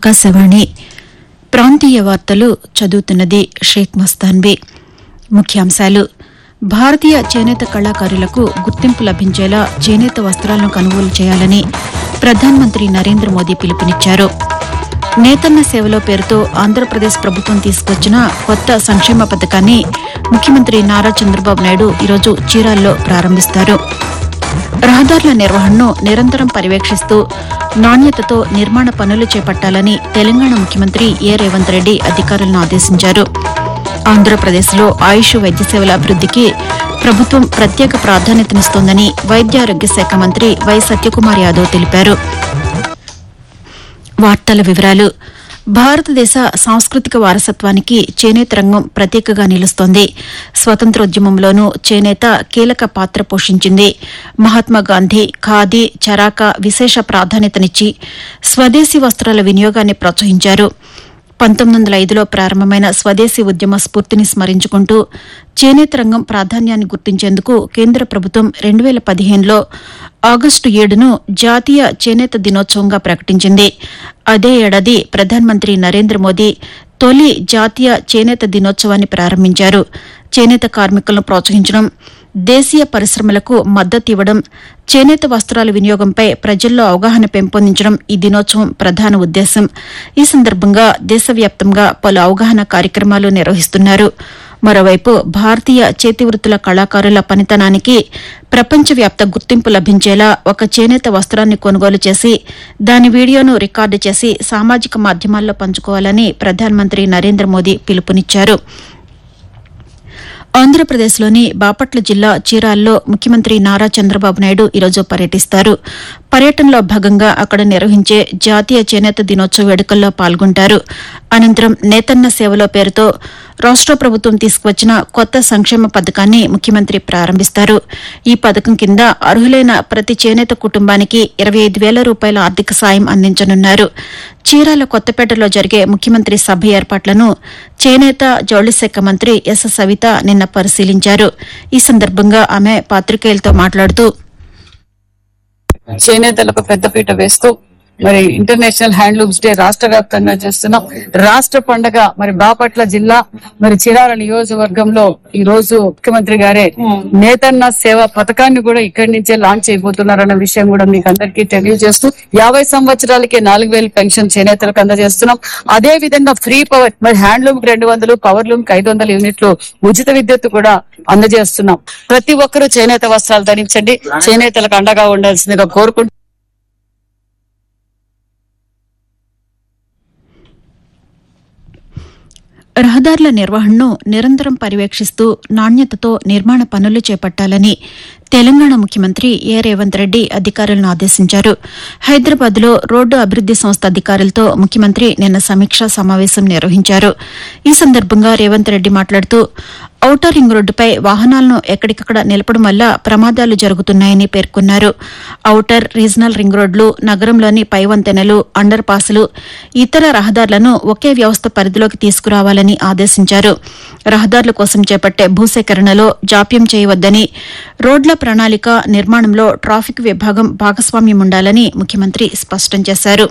ఆకాశవాణి ప్రాంతీయ వార్తలు చదువుతున్నది షేక్ మస్తాన్బీ ముఖ్యాంశాలు భారతీయ చేనేత కళాకారులకు గుర్తింపు లభించేలా చేనేత వస్త్రాలను కొనుగోలు చేయాలని ప్రధానమంత్రి నరేంద్ర మోదీ పిలుపునిచ్చారు నేతన్న సేవలో పేరుతో ఆంధ్రప్రదేశ్ ప్రభుత్వం తీసుకొచ్చిన కొత్త సంక్షేమ పథకాన్ని ముఖ్యమంత్రి నారా చంద్రబాబు నాయుడు ఈరోజు చీరాల్లో ప్రారంభిస్తారు రహదారుల నిర్వహణను నిరంతరం పర్యవేక్షిస్తూ నాణ్యతతో నిర్మాణ పనులు చేపట్టాలని తెలంగాణ ముఖ్యమంత్రి ఏ రేవంత్ రెడ్డి అధికారులను ఆదేశించారు ఆంధ్రప్రదేశ్లో ఆయుష్ వైద్య సేవల అభివృద్దికి ప్రభుత్వం ప్రత్యేక ప్రాధాన్యతనిస్తోందని వైద్య ఆరోగ్య శాఖ మంత్రి వై సత్యకుమార్ యాదవ్ తెలిపారు వార్తల వివరాలు భారతదేశ సాంస్కృతిక వారసత్వానికి చేనేత రంగం ప్రతీకగా నిలుస్తోంది స్వతంత్రోద్యమంలోనూ చేనేత కీలక పాత్ర పోషించింది మహాత్మాగాంధీ ఖాదీ చరాక విశేష ప్రాధాన్యతనిచ్చి స్వదేశీ వస్త్రాల వినియోగాన్ని ప్రోత్సహించారు పంతొమ్మిది వందల ఐదులో ప్రారంభమైన స్వదేశీ ఉద్యమ స్ఫూర్తిని స్మరించుకుంటూ చేనేత రంగం ప్రాధాన్యాన్ని గుర్తించేందుకు కేంద్ర ప్రభుత్వం రెండు వేల పదిహేనులో ఆగస్టు ఏడును జాతీయ చేనేత దినోత్సవంగా ప్రకటించింది అదే ఏడాది ప్రధానమంత్రి నరేంద్ర మోదీ తొలి జాతీయ చేనేత దినోత్సవాన్ని ప్రారంభించారు చేనేత కార్మికులను ప్రోత్సహించడం దేశీయ పరిశ్రమలకు మద్దతు ఇవ్వడం చేనేత వస్త్రాల వినియోగంపై ప్రజల్లో అవగాహన పెంపొందించడం ఈ దినోత్సవం ప్రధాన ఉద్దేశం ఈ సందర్భంగా దేశవ్యాప్తంగా పలు అవగాహన కార్యక్రమాలు నిర్వహిస్తున్నారు మరోవైపు భారతీయ చేతివృత్తుల కళాకారుల పనితనానికి ప్రపంచవ్యాప్త గుర్తింపు లభించేలా ఒక చేనేత వస్త్రాన్ని కొనుగోలు చేసి దాని వీడియోను రికార్డు చేసి సామాజిక మాధ్యమాల్లో పంచుకోవాలని ప్రధానమంత్రి నరేంద్ర మోదీ పిలుపునిచ్చారు ఆంధ్రప్రదేశ్లోని బాపట్ల జిల్లా చీరాల్లో ముఖ్యమంత్రి నారా చంద్రబాబు నాయుడు ఈరోజు పర్యటిస్తారు పర్యటనలో భాగంగా అక్కడ నిర్వహించే జాతీయ చేనేత దినోత్సవ వేడుకల్లో పాల్గొంటారు అనంతరం నేతన్న సేవలో పేరుతో రాష్ట ప్రభుత్వం తీసుకువచ్చిన కొత్త సంక్షేమ పథకాన్ని ముఖ్యమంత్రి ప్రారంభిస్తారు ఈ పథకం కింద అర్హులైన ప్రతి చేనేత కుటుంబానికి ఇరవై ఐదు వేల రూపాయల ఆర్థిక సాయం అందించనున్నారు చీరాల కొత్తపేటలో జరిగే ముఖ్యమంత్రి సభ ఏర్పాట్లను చేనేత జౌళి శాఖ మంత్రి ఎస్ సవిత నిన్న పరిశీలించారు ఈ సందర్భంగా ఆమె పాతికేయులతో మాట్లాడుతూ చేనేతలకు పెద్దపీట వేస్తూ మరి ఇంటర్నేషనల్ హ్యాండ్లూమ్స్ డే రాష్ట్ర వ్యాప్తంగా చేస్తున్నాం రాష్ట్ర పండగ మరి బాపట్ల జిల్లా మరి చిరాల నియోజకవర్గంలో ఈ రోజు ముఖ్యమంత్రి గారే నేతన్న సేవ పథకాన్ని కూడా ఇక్కడి నుంచే లాంచ్ చేయబోతున్నారన్న విషయం కూడా మీకు అందరికీ తెలియజేస్తూ యాభై సంవత్సరాలకే నాలుగు వేలు పెన్షన్ చేనేతలకు అందజేస్తున్నాం అదే విధంగా ఫ్రీ పవర్ మరి హ్యాండ్లూమ్ కి రెండు వందలు పవర్ లూమ్ కి ఐదు వందల యూనిట్లు ఉచిత విద్యుత్ కూడా అందజేస్తున్నాం ప్రతి ఒక్కరూ చేనేత వస్త్రాలు ధరించండి చేనేతలకు అండగా ఉండాల్సిందిగా కోరుకుంటూ రహదారుల నిర్వహణను నిరంతరం పర్యవేక్షిస్తూ నాణ్యతతో నిర్మాణ పనులు చేపట్టాలని తెలంగాణ ముఖ్యమంత్రి ఏ రేవంత్ రెడ్డి అధికారులను ఆదేశించారు హైదరాబాద్ లో రోడ్డు అభివృద్ది సంస్థ అధికారులతో ముఖ్యమంత్రి నిన్న సమీక్షా సమావేశం నిర్వహించారు ఈ సందర్భంగా రేవంత్ రెడ్డి మాట్లాడుతూ ఔటర్ రింగ్ రోడ్డుపై వాహనాలను ఎక్కడికక్కడ నిలపడం వల్ల ప్రమాదాలు జరుగుతున్నాయని పేర్కొన్నారు ఔటర్ రీజనల్ రింగ్ రోడ్లు నగరంలోని పై వంతెనలు అండర్ పాసులు ఇతర రహదారులను ఒకే వ్యవస్థ పరిధిలోకి తీసుకురావాలని ఆదేశించారు రహదారుల కోసం చేపట్టే భూసేకరణలో జాప్యం చేయవద్దని రోడ్ల ప్రణాళిక నిర్మాణంలో ట్రాఫిక్ విభాగం భాగస్వామ్యం ఉండాలని ముఖ్యమంత్రి స్పష్టం చేశారు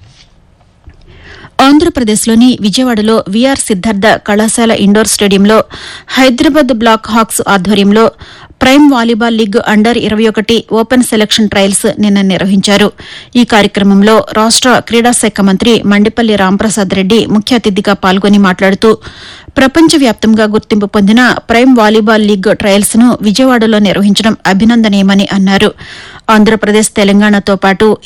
ఆంధ్రప్రదేశ్లోని విజయవాడలో వీఆర్ సిద్ధార్థ కళాశాల ఇండోర్ స్టేడియంలో హైదరాబాద్ బ్లాక్ హాక్స్ ఆధ్వర్యంలో ప్రైమ్ వాలీబాల్ లీగ్ అండర్ ఇరవై ఒకటి ఓపెన్ సెలక్షన్ ట్రయల్స్ నిన్న నిర్వహించారు ఈ కార్యక్రమంలో రాష్ట క్రీడా శాఖ మంత్రి మండిపల్లి రాంప్రసాద్ రెడ్డి ముఖ్య అతిథిగా పాల్గొని మాట్లాడుతూ ప్రపంచవ్యాప్తంగా గుర్తింపు పొందిన ప్రైమ్ వాలీబాల్ లీగ్ ట్రయల్స్ ను విజయవాడలో నిర్వహించడం అభినందనీయమని అన్నారు ఆంధ్రప్రదేశ్ తెలంగాణతో పాటు